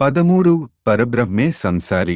పదమూడు పరబ్రహ్మే సంసారి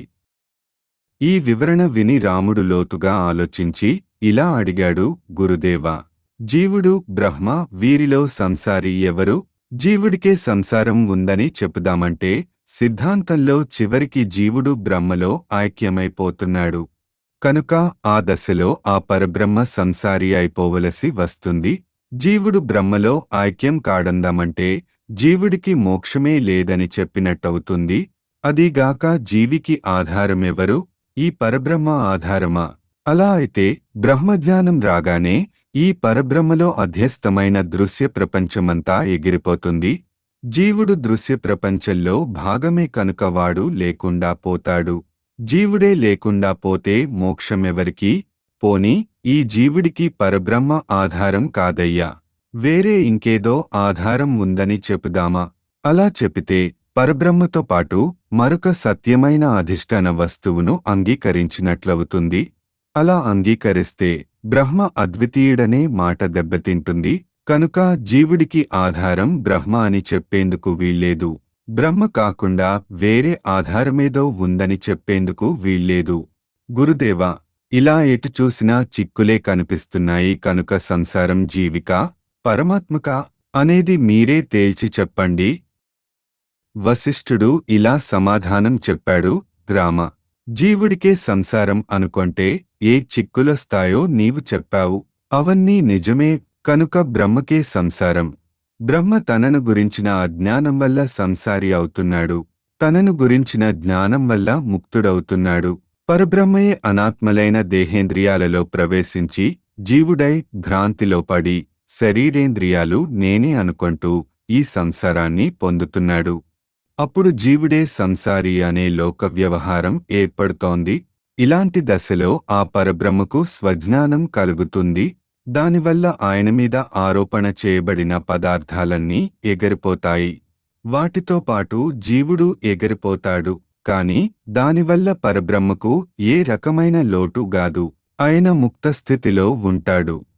ఈ వివరణ విని రాముడు లోతుగా ఆలోచించి ఇలా అడిగాడు గురుదేవా జీవుడు బ్రహ్మ వీరిలో సంసారి ఎవరు జీవుడికే సంసారం ఉందని చెప్పుదామంటే సిద్ధాంతంలో చివరికి జీవుడు బ్రహ్మలో ఐక్యమైపోతున్నాడు కనుక ఆ దశలో ఆ పరబ్రహ్మ సంసారి అయిపోవలసి వస్తుంది జీవుడు బ్రహ్మలో ఐక్యం కాడందామంటే జీవుడికి మోక్షమే లేదని చెప్పినట్టవుతుంది అదీగాక జీవికి ఆధారమెవరు ఈ పరబ్రహ్మ ఆధారమా అలా అయితే బ్రహ్మజ్ఞానం రాగానే ఈ పరబ్రహ్మలో అధ్యస్థమైన దృశ్య ప్రపంచమంతా ఎగిరిపోతుంది జీవుడు దృశ్య ప్రపంచంలో భాగమే కనుక వాడు లేకుండా పోతాడు జీవుడే లేకుండా పోతే మోక్షమెవరికి పోని ఈ జీవుడికి పరబ్రహ్మ ఆధారం కాదయ్యా వేరే ఇంకేదో ఆధారం ఉందని చెప్పుదామా అలా చెపితే పరబ్రహ్మతో పాటు మరొక సత్యమైన అధిష్టాన వస్తువును అంగీకరించినట్లవుతుంది అలా అంగీకరిస్తే బ్రహ్మ అద్వితీయుడనే మాట దెబ్బతింటుంది కనుక జీవుడికి ఆధారం బ్రహ్మ అని చెప్పేందుకు వీల్లేదు బ్రహ్మ కాకుండా వేరే ఆధారమేదో ఉందని చెప్పేందుకు వీల్లేదు గురుదేవా ఇలా ఎటు చూసినా చిక్కులే కనిపిస్తున్నాయి కనుక సంసారం జీవిక పరమాత్మక అనేది మీరే తేల్చి చెప్పండి వశిష్ఠుడు ఇలా సమాధానం చెప్పాడు రామ జీవుడికే సంసారం అనుకొంటే ఏ చిక్కులొస్తాయో నీవు చెప్పావు అవన్నీ నిజమే కనుక బ్రహ్మకే సంసారం బ్రహ్మ తనను గురించిన అజ్ఞానం వల్ల సంసారి అవుతున్నాడు తనను గురించిన జ్ఞానం వల్ల ముక్తుడవుతున్నాడు పరబ్రహ్మయే అనాత్మలైన దేహేంద్రియాలలో ప్రవేశించి జీవుడై భ్రాంతిలో పడి శరీరేంద్రియాలు నేనే అనుకుంటూ ఈ సంసారాన్ని పొందుతున్నాడు అప్పుడు జీవుడే సంసారి అనే లోక వ్యవహారం ఏర్పడుతోంది ఇలాంటి దశలో ఆ పరబ్రహ్మకు స్వజ్ఞానం కలుగుతుంది దానివల్ల ఆయన మీద ఆరోపణ చేయబడిన పదార్థాలన్నీ ఎగిరిపోతాయి వాటితో పాటు జీవుడు ఎగిరిపోతాడు కాని దానివల్ల పరబ్రహ్మకు ఏ రకమైన లోటు గాదు ఆయన ముక్తస్థితిలో ఉంటాడు